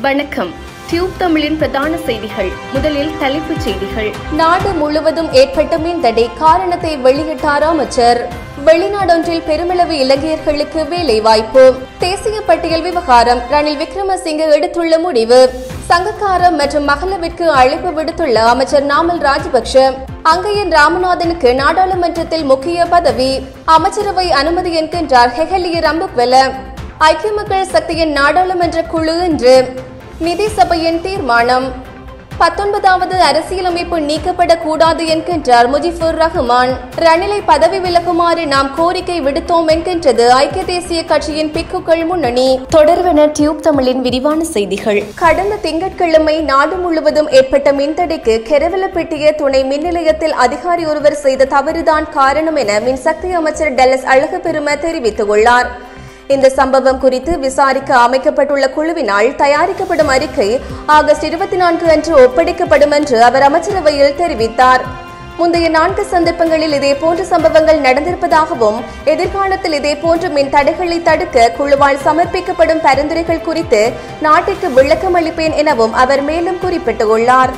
வணக்கம் டியூப் தமிழின் பிரதான செய்திகள் முதலில் தலைப்புச் செய்திகள் நாடு முழுவதும் ஏற்பட்ட மின்தடை காரணத்தை வெளியிட்டார் அமைச்சர் வெளிநாடொன்றில் பெருமளவு இலங்கையர்களுக்கு வேலை வாய்ப்பு தேசிய பட்டியல் விவகாரம் ரணில் விக்ரமசிங்கே எடுத்துள்ள முடிவு சங்கக்காரம் மற்றும் மகளவிற்கு அழைப்பு விடுத்துள்ள அமைச்சர் நாமல் ராஜபக்ஷ அங்கையன் ராமநாதனுக்கு நாடாளுமன்றத்தில் முக்கிய பதவி அமைச்சரவை அனுமதி என்கின்றார் ஹெஹலிய ரம்புக்வெல ஐக்கிய மக்கள் சக்தியின் நாடாளுமன்ற குழு இன்று நிதி சபையின் தீர்மானம் பத்தொன்பதாவது அரசியலமைப்பு நீக்கப்படக்கூடாது என்கின்றார் முஜிபுர் ரஹ்மான் ரணிலை பதவி விலகுமாறு நாம் கோரிக்கை விடுத்தோம் என்கின்றது ஐக்கிய தேசிய கட்சியின் பிக்குகள் முன்னணி தொடர்வென டியூப் தமிழின் விரிவான செய்திகள் கடந்த திங்கட்கிழமை நாடு முழுவதும் ஏற்பட்ட மின்தடைக்கு கெரவலப்பட்டிய துணை மின் நிலையத்தில் அதிகாரி ஒருவர் செய்த தவறுதான் காரணம் என மின்சக்தி அமைச்சர் டெல்லஸ் அழகுபெரும தெரிவித்துள்ளார் இந்த சம்பவம் குறித்து விசாரிக்க அமைக்கப்பட்டுள்ள குழுவினால் தயாரிக்கப்படும் அறிக்கை ஆகஸ்ட் இருபத்தி நான்கு அன்று ஒப்படைக்கப்படும் என்று அவர் அமைச்சரவையில் தெரிவித்தார் முந்தைய நான்கு சந்தர்ப்பங்களில் இதேபோன்ற சம்பவங்கள் நடந்திருப்பதாகவும் எதிர்காலத்தில் இதேபோன்ற மின் தடைகளை தடுக்க குழுவால் சமர்ப்பிக்கப்படும் பரிந்துரைகள் குறித்து நாட்டிற்கு விளக்கம் அளிப்பேன் எனவும் அவர் மேலும் குறிப்பிட்டுள்ளார்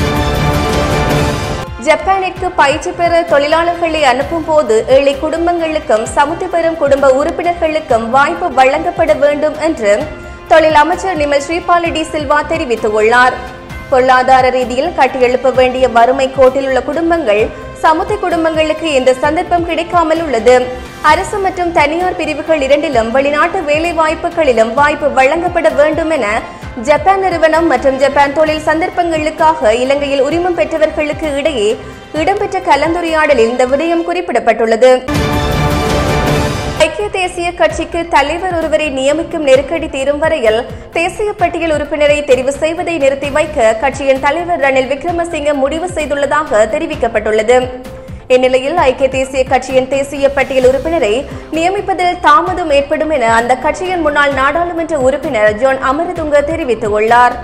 ஜப்பானிற்கு பயிற்சி பெற தொழிலாளர்களை அனுப்பும் போது ஏழை குடும்பங்களுக்கும் சமுத்தி பெறும் குடும்ப உறுப்பினர்களுக்கும் வாய்ப்பு வழங்கப்பட வேண்டும் என்று தொழில் அமைச்சர் நிமல் ஸ்ரீபாலடி சில்வா தெரிவித்துள்ளார் பொருளாதார ரீதியில் கட்டியெழுப்ப வேண்டிய வறுமை கோட்டில் உள்ள குடும்பங்கள் சமுத்தி குடும்பங்களுக்கு இந்த சந்தர்ப்பம் கிடைக்காமல் உள்ளது அரசு மற்றும் தனியார் பிரிவுகள் இரண்டிலும் வெளிநாட்டு வேலை வாய்ப்புகளிலும் வாய்ப்பு வழங்கப்பட வேண்டும் என ஜப்பான் நிறுவனம் மற்றும் ஜப்பான் தொழில் சந்தர்ப்பங்களுக்காக இலங்கையில் உரிமம் பெற்றவர்களுக்கு இடையே இடம்பெற்ற கலந்துரையாடலில் இந்த விடயம் குறிப்பிடப்பட்டுள்ளது ஐக்கிய தேசிய கட்சிக்கு தலைவர் ஒருவரை நியமிக்கும் நெருக்கடி தீரும் வரையில் தேசிய பட்டியல் உறுப்பினரை தெரிவு செய்வதை நிறுத்தி வைக்க கட்சியின் தலைவர் ரணில் விக்ரமசிங்க முடிவு செய்துள்ளதாக தெரிவிக்கப்பட்டுள்ளது இந்நிலையில் ஐக்கிய தேசிய கட்சியின் தேசிய பட்டியல் உறுப்பினரை நியமிப்பதில் தாமதம் ஏற்படும் என அந்த கட்சியின் முன்னாள் நாடாளுமன்ற உறுப்பினர் ஜோன் அமரதுங்க தெரிவித்துள்ளார்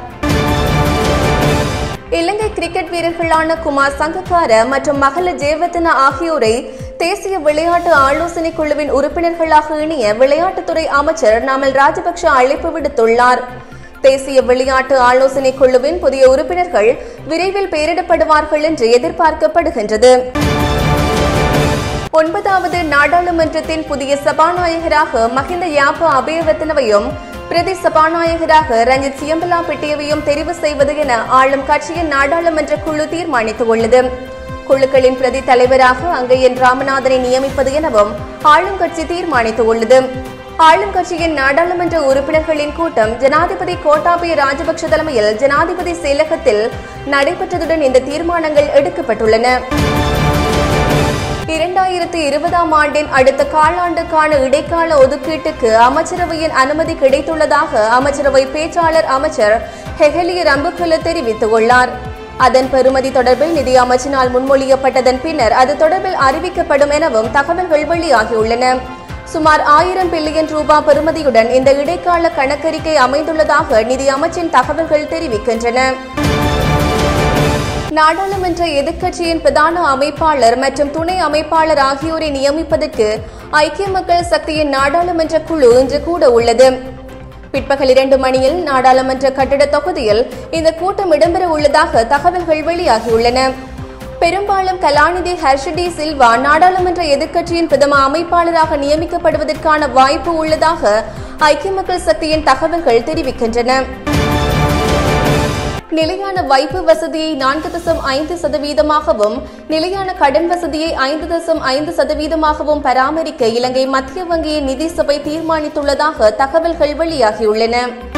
இலங்கை கிரிக்கெட் வீரர்களான குமார் சங்கக்கார மற்றும் மகள ஜெயவர்தன ஆகியோரை தேசிய விளையாட்டு ஆலோசனை குழுவின் உறுப்பினர்களாக இணைய விளையாட்டுத்துறை அமைச்சர் நாமல் ராஜபக்ஷ அழைப்பு விடுத்துள்ளார் தேசிய விளையாட்டு ஆலோசனை குழுவின் புதிய உறுப்பினர்கள் விரைவில் பெயரிடப்படுவார்கள் என்று எதிர்பார்க்கப்படுகின்றது ஒன்பதாவது நாடாளுமன்றத்தின் புதிய சபாநாயகராக மஹிந்த யாப்ப அபயவர்த்தனவையும் பிரதி சபாநாயகராக ரஞ்சித் சியம்பலா பிட்டியவையும் தெரிவு செய்வது என ஆளும் கட்சியின் நாடாளுமன்ற குழு தீர்மானித்துள்ளது குழுக்களின் பிரதி தலைவராக அங்கையன் ராமநாதனை நியமிப்பது எனவும் ஆளும் கட்சி தீர்மானித்துள்ளது ஆளும் கட்சியின் நாடாளுமன்ற உறுப்பினர்களின் கூட்டம் ஜனாதிபதி கோட்டாபய ராஜபக்ஷ தலைமையில் ஜனாதிபதி செயலகத்தில் நடைபெற்றதுடன் இந்த தீர்மானங்கள் எடுக்கப்பட்டுள்ளன இரண்டாயிரத்தி இருபதாம் ஆண்டின் அடுத்த காலாண்டுக்கான இடைக்கால ஒதுக்கீட்டுக்கு அமைச்சரவையின் அனுமதி கிடைத்துள்ளதாக அமைச்சரவை பேச்சாளர் அமைச்சர் ஹெஹலிய ரம்புகுல தெரிவித்துள்ளார் அதன் பெறுமதி தொடர்பில் நிதி அமைச்சினால் முன்மொழியப்பட்டதன் பின்னர் அது தொடர்பில் அறிவிக்கப்படும் எனவும் தகவல்கள் வெளியாகியுள்ளன சுமார் ஆயிரம் பில்லியன் ரூபாய் பெறுமதியுடன் இந்த இடைக்கால கணக்கறிக்கை அமைந்துள்ளதாக நிதி அமைச்சின் தகவல்கள் தெரிவிக்கின்றன நாடாளுமன்ற எதிர்க்கட்சியின் பிரதான அமைப்பாளர் மற்றும் துணை அமைப்பாளர் ஆகியோரை நியமிப்பதற்கு ஐக்கிய மக்கள் சக்தியின் நாடாளுமன்ற குழு இன்று கூட உள்ளது பிற்பகல் இரண்டு மணியில் நாடாளுமன்ற கட்டிட தொகுதியில் இந்த கூட்டம் இடம்பெற உள்ளதாக தகவல்கள் வெளியாகியுள்ளன பெரும்பாலும் கலாநிதி ஹர்ஷடி சில்வா நாடாளுமன்ற எதிர்க்கட்சியின் பிரதம அமைப்பாளராக நியமிக்கப்படுவதற்கான வாய்ப்பு உள்ளதாக ஐக்கிய மக்கள் சக்தியின் தகவல்கள் தெரிவிக்கின்றன நிலையான வைப்பு வசதியை நான்கு தசம் ஐந்து சதவீதமாகவும் நிலையான கடன் வசதியை ஐந்து தசம் ஐந்து சதவீதமாகவும் பராமரிக்க இலங்கை மத்திய வங்கியின் நிதி சபை தீர்மானித்துள்ளதாக தகவல்கள் வெளியாகியுள்ளன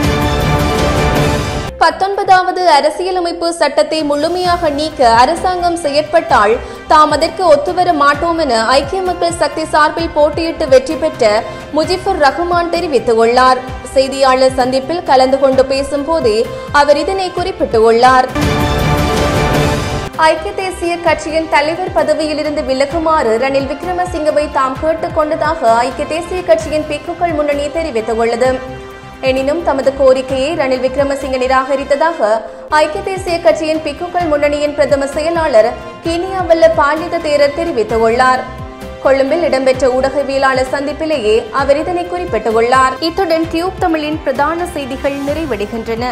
பத்தொன்பதாவது அரசியலமைப்பு சட்டத்தை முழுமையாக நீக்க அரசாங்கம் செயற்பட்டால் தாம் அதற்கு ஒத்துவர மாட்டோம் என ஐக்கிய மக்கள் சக்தி சார்பில் போட்டியிட்டு வெற்றி பெற்ற முஜிபுர் ரஹ்மான் தெரிவித்துள்ளார் செய்தியாளர் சந்திப்பில் கலந்து கொண்டு பேசும் போதே அவர் இதனை குறிப்பிட்டுள்ளார் ஐக்கிய தேசிய கட்சியின் தலைவர் பதவியிலிருந்து விலகுமாறு ரணில் விக்ரமசிங்கவை தாம் கேட்டுக் கொண்டதாக ஐக்கிய தேசிய கட்சியின் பிக்குகள் முன்னணி தெரிவித்துள்ளது எனினும் தமது கோரிக்கையை ரணில் விக்ரமசிங்க நிராகரித்ததாக ஐக்கிய தேசிய கட்சியின் பிக்குகள் முன்னணியின் பிரதம செயலாளர் கீனியாவல்ல பாலித தேரர் தெரிவித்துள்ளார் கொழும்பில் இடம்பெற்ற ஊடகவியலாளர் சந்திப்பிலேயே அவர் இதனை குறிப்பிட்டுள்ளார் இத்துடன் டியூப் தமிழின் பிரதான செய்திகள் நிறைவடைகின்றன